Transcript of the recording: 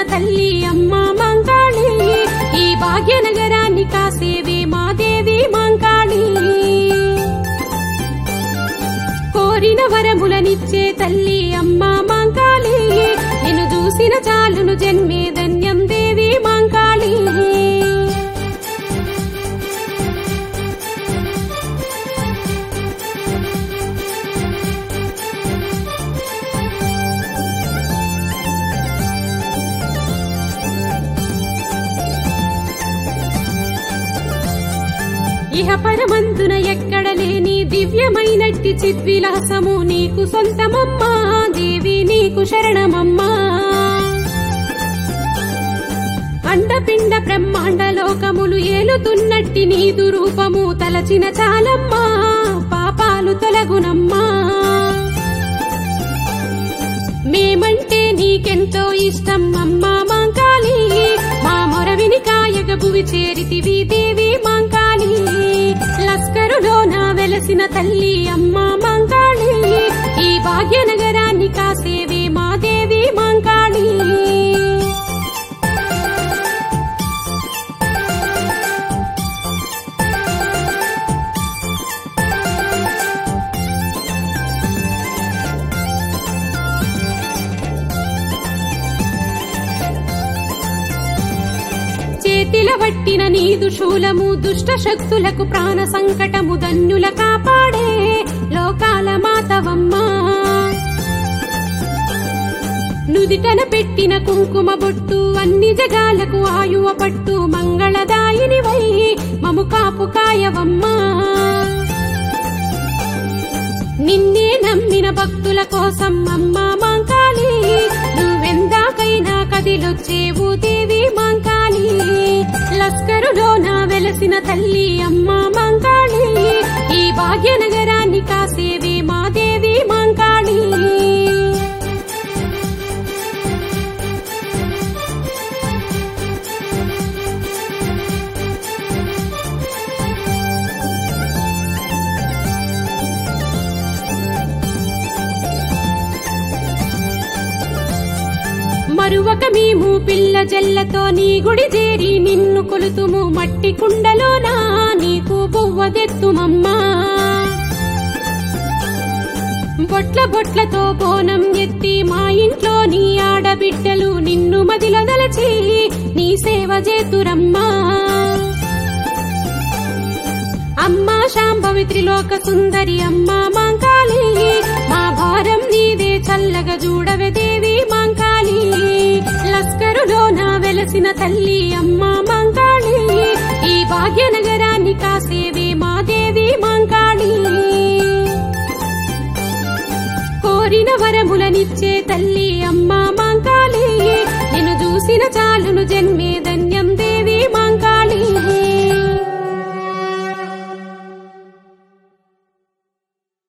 తల్లి అమ్మ మంకాళి ఈ భాగ్యనగరాన్ని కాసేవే మా దేవి మంకాళి కోరిన వరములనిచ్చే తల్లి అమ్మ మంకాళి నిన్ను చూసిన చాలును జన్మే ధన్యం దేవి మంకాళి ఇహ పరమంతున ఎక్కడ లేని దివ్యమైనట్టి చిద్విలాసము నీకు సొంతమమ్మా దేవి నీకు శరణమమ్మా అండపిండ బ్రహ్మాండ లోకములు ఏలుతున్నట్టి నీదు రూపము తలచిన చాలమ్మా పాపాలు తొలగునమ్మా మేమంటే నీకెంతో ఇష్టం అమ్మా మాంకాళి మా మొరవిని కాయగ భువి చేరితివి దేవి మాంకాళి లస్కరులోన వెలసిన తల్లి అమ్మా మాంకాళి ఈ భాగ్యనగరాన్ని కాసేవే మా దేవి మాంకాళి చేతిల వట్టిన నీదు శూలము దుష్ట శక్తులకు ప్రాణ సంకటము ధన్యుల కాపాడే లోకాల మాతవమ్మా నుదిటన పెట్టిన కుంకుమ బొట్టు అన్ని జగాలకు ఆయువ పట్టు మంగళదాయిని వై మము కాపు కాయవమ్మా నిన్నే నమ్మిన భక్తుల కోసం అమ్మా మాంకాళి నువ్వెందాకైనా కదిలొచ్చేవు దేవి మాంకాళి లస్కరులోన వెలసిన తల్లి అమ్మా మాంకాళి ఈ భాగ్యనగరాన్ని కాసేవి మా దేవి మాంకాళి మరువక మేము పిల్ల జల్లతో నీ గుడి చేరి నిన్ను కొలుతుము మట్టి కుండలోనా నీకు బొవ్వదెత్తుమమ్మా బొట్ల బొట్లతో బోనం ఎత్తి మా ఇంట్లో నీ ఆడబిడ్డలు నిన్ను మదిలదలచి నీ సేవ చేతురమ్మా అమ్మా శాంభవి త్రిలోక సుందరి అమ్మా మాంకాళి మా భారం నీదే చల్లగా చూడవే దేవి మాంకాళి లస్కరులోన వెలసిన తల్లి అమ్మా మాంకాళి ఈ భాగ్యనగరాన్ని కాసేవే మా దేవి మాంకాళి కోరిన వరములనిచ్చే తల్లి